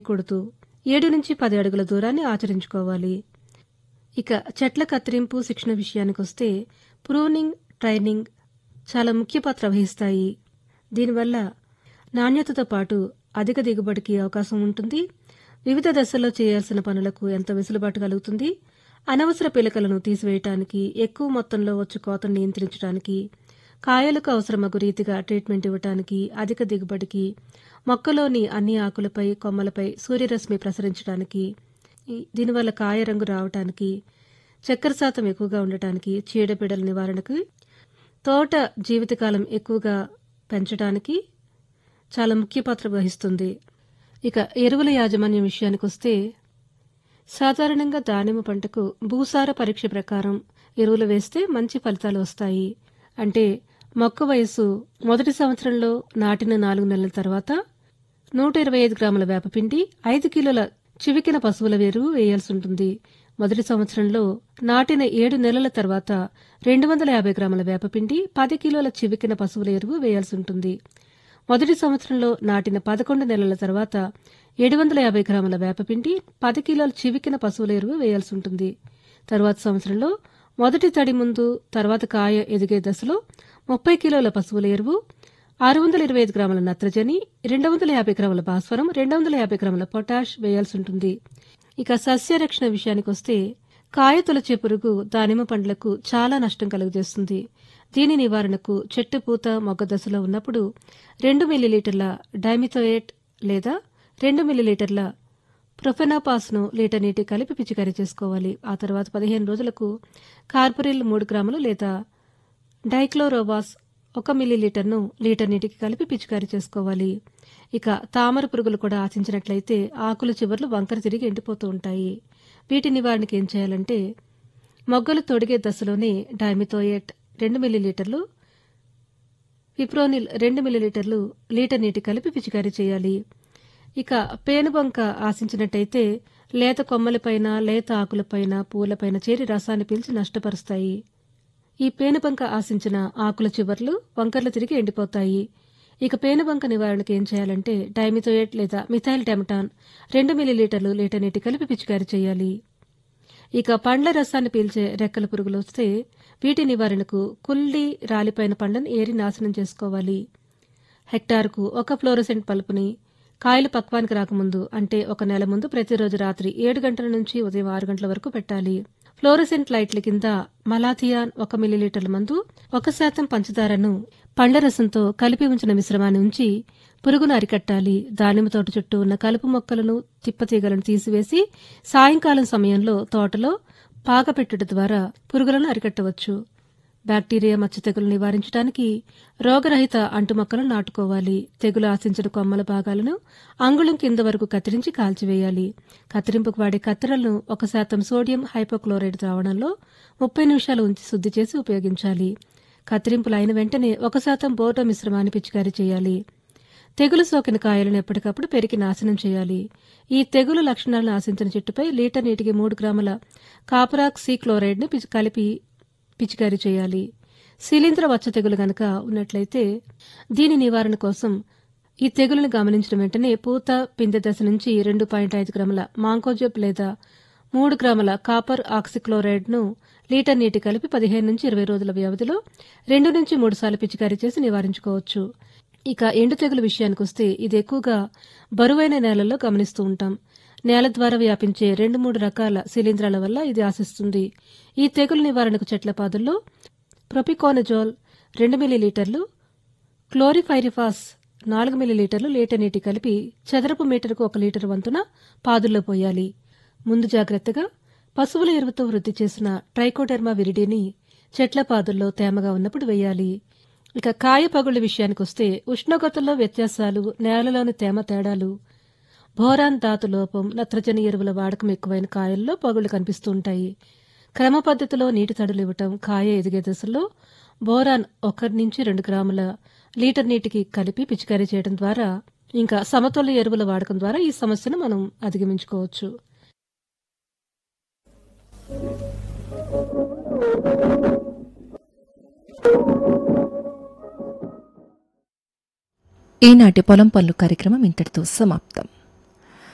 కొడుతూ ఏడు నుంచి పది అడుగుల దూరాన్ని ఆచరించుకోవాలి ఇక చెట్ల కత్తిరింపు శిక్షణ విషయానికొస్తే ప్రూనింగ్ ట్రైనింగ్ చాలా ముఖ్య పాత్ర వహిస్తాయి దీనివల్ల నాణ్యతతో పాటు అధిక దిగుబడికి అవకాశం ఉంటుంది వివిధ దశల్లో చేయాల్సిన పనులకు ఎంత వెసులుబాటు కలుగుతుంది అనవసర పిలకలను తీసివేయటానికి ఎక్కువ మొత్తంలో వచ్చే కోతను నియంత్రించడానికి కాయలకు అవసరమగు రీతిగా ట్రీట్మెంట్ ఇవ్వటానికి అధిక దిగుబడికి మొక్కలోని అన్ని ఆకులపై కొమ్మలపై సూర్యరశ్మి ప్రసరించడానికి ఈ- దీనివల్ల కాయ రంగు రావటానికి చక్కెర శాతం ఎక్కువగా ఉండటానికి చీడపీడల నివారణకు తోట జీవితకాలం ఎక్కువగా పెంచడానికి చాలా ముఖ్య పాత్ర వహిస్తుంది ఇక ఎరువుల యాజమాన్యం విషయానికొస్తే సాధారణంగా దానిమ్మ పంటకు భూసార పరీక్ష ప్రకారం ఎరువులు వేస్తే మంచి ఫలితాలు వస్తాయి అంటే మొక్క వయసు మొదటి సంవత్సరంలో నాటిన నాలుగు నెలల తర్వాత నూట ఇరవై ఐదు గ్రాముల వేపపిండి ఐదు కిలోల చివికిన పశువుల ఎరువు వేయాల్సి ఉంటుంది మొదటి సంవత్సరంలో నాటిన ఏడు నెలల తర్వాత రెండు వందల యాభై గ్రాముల వేపపిండి పది కిలోల చివికిన పశువుల ఎరువు వేయాల్సి ఉంటుంది మొదటి సంవత్సరంలో నాటిన పదకొండు నెలల తర్వాత ఏడు వందల యాభై గ్రాముల వేపపిండి పది కిలోల చివికిన పశువుల ఎరువు వేయాల్సి ఉంటుంది తరువాత సంవత్సరంలో మొదటి తడి ముందు తర్వాత కాయ ఎదిగే దశలో ముప్పై కిలోల పశువుల ఎరువు ఆరు వందల ఇరవై ఐదు గ్రాముల నత్రజని రెండు వందల యాభై గ్రాముల భాస్వరం రెండు వందల యాభై గ్రాముల పొటాష్ వేయాల్సి ఉంటుంది ఇక సస్యరక్షణ విషయానికొస్తే కాయ తొలచే పురుగు దానిమ్మ పండ్లకు చాలా నష్టం కలుగజేస్తుంది దీని నివారణకు చెట్టు పూత మొగ్గ దశలో ఉన్నప్పుడు రెండు మిల్లీలీటర్ల డైమిథోయేట్ లేదా రెండు మిల్లీలీటర్ల ప్రొఫెనాపాస్ను లీటర్ నీటి కలిపి పిచికారీ చేసుకోవాలి ఆ తర్వాత పదిహేను రోజులకు కార్పొరిల్ మూడు గ్రాములు లేదా డైక్లోరోవాస్ ఒక మిల్లీలీటర్ను లీటర్ నీటికి కలిపి పిచికారీ చేసుకోవాలి ఇక తామర పురుగులు కూడా ఆశించినట్లయితే ఆకులు చివర్లు వంకర తిరిగి ఎండిపోతూ ఉంటాయి వీటి నివారణకి ఏం చేయాలంటే మొగ్గలు తొడిగే దశలోనే డైమిథోయేట్ రెండు మిల్లీలీటర్లు విప్రోనిల్ రెండు మిల్లీలీటర్లు లీటర్ నీటి కలిపి పిచికారీ చేయాలి ఇక పేనుబంక ఆశించినట్టయితే లేత కొమ్మలపైన లేత ఆకులపైన పూలపైన చేరి రసాన్ని పీల్చి నష్టపరుస్తాయి ఈ పేనుబంక ఆశించిన ఆకుల చివర్లు వంకర్లు తిరిగి ఎండిపోతాయి ఇక పేనుబంక నివారణకు ఏం చేయాలంటే డైమిథోయేట్ లేదా మిథైల్ టెమటాన్ రెండు మిల్లీలీటర్లు లీటర్ నీటి కలిపి పిచికారీ చేయాలి ఇక పండ్ల రసాన్ని పీల్చే రెక్కల పురుగులు వస్తే వీటి నివారణకు కుల్లి రాలిపోయిన పండ్లను ఏరి నాశనం చేసుకోవాలి హెక్టార్కు ఒక ఫ్లోరోసెంట్ పలుపుని కాయలు పక్వానికి రాకముందు అంటే ఒక నెల ముందు ప్రతిరోజు రాత్రి ఏడు గంటల నుంచి ఉదయం ఆరు గంటల వరకు పెట్టాలి ఫ్లోరోసెంట్ లైట్ల కింద మలాథియాన్ ఒక మిల్లీలీటర్ల మందు ఒక శాతం పంచదారను పండ్ల రసంతో కలిపి ఉంచిన మిశ్రమాన్ని ఉంచి పురుగును అరికట్టాలి దానిమ్మ తోట చుట్టూ ఉన్న కలుపు మొక్కలను తిప్పతీగలను తీసివేసి సాయంకాలం సమయంలో తోటలో పాగపెట్టుట ద్వారా పురుగులను అరికట్టవచ్చు బ్యాక్టీరియా మచ్చ తెగులు నివారించడానికి రోగరహిత అంటు మొక్కలను నాటుకోవాలి తెగులు ఆశించిన కొమ్మల భాగాలను అంగుళం కింద వరకు కత్తిరించి కాల్చివేయాలి కత్తిరింపుకు వాడే కత్తెరలను ఒక శాతం సోడియం హైపోక్లోరైడ్ ద్రావణంలో ముప్పై నిమిషాలు ఉంచి శుద్ధి చేసి ఉపయోగించాలి కత్తిరింపులు అయిన వెంటనే ఒక శాతం బోర్డో మిశ్రమాన్ని పిచికారీ చేయాలి తెగులు సోకిన కాయలను ఎప్పటికప్పుడు పెరికి నాశనం చేయాలి ఈ తెగులు లక్షణాలను ఆశించిన చెట్టుపై లీటర్ నీటికి మూడు గ్రాముల కాపరాక్సీ క్లోరైడ్ను పిచి కలిపి పిచికారీ చేయాలి శిలీంధ్ర వచ్చ తెగులు గనక ఉన్నట్లయితే దీని నివారణ కోసం ఈ తెగులను గమనించిన వెంటనే పూత పిందె దశ నుంచి రెండు పాయింట్ ఐదు గ్రాముల మాంకోజెబ్ లేదా మూడు గ్రాముల కాపర్ ఆక్సిక్లోరైడ్ను లీటర్ నీటి కలిపి పదిహేను నుంచి ఇరవై రోజుల వ్యవధిలో రెండు నుంచి మూడు సార్లు పిచికారీ చేసి నివారించుకోవచ్చు ఇక ఎండు తెగులు విషయానికొస్తే ఇది ఎక్కువగా బరువైన నేలల్లో గమనిస్తూ ఉంటాం నేల ద్వారా వ్యాపించే రెండు మూడు రకాల శిలీంధ్రాల వల్ల ఇది ఆశిస్తుంది ఈ తెగులు నివారణకు చెట్ల పాదుల్లో ప్రొపికోనజోల్ రెండు మిల్లీలీటర్లు క్లోరిఫైరిఫాస్ నాలుగు మిల్లీలీటర్లు లీటర్ నీటి కలిపి చదరపు మీటర్కు ఒక లీటర్ వంతున పాదుల్లో పోయాలి ముందు జాగ్రత్తగా పశువుల ఎరువుతో వృద్ధి చేసిన ట్రైకోడెర్మా విరిడిని చెట్ల పాదుల్లో తేమగా ఉన్నప్పుడు వేయాలి ఇక కాయ పగుళ్ల విషయానికొస్తే ఉష్ణోగ్రతల్లో వ్యత్యాసాలు నేలలోని తేమ తేడాలు బోరాన్ ధాతు లోపం నత్రజని ఎరువుల వాడకం ఎక్కువైన కాయల్లో పగుళ్లు కనిపిస్తూ ఉంటాయి క్రమ పద్ధతిలో నీటి తడులు ఇవ్వటం కాయ ఎదిగే దశలో బోరాన్ ఒకటి నుంచి రెండు గ్రాముల లీటర్ నీటికి కలిపి పిచికారీ చేయడం ద్వారా ఇంకా సమతుల్య ఎరువుల వాడకం ద్వారా ఈ సమస్యను మనం అధిగమించుకోవచ్చు ఈనాటి పొలం పనులు కార్యక్రమం ఇంతటితో సమాప్తం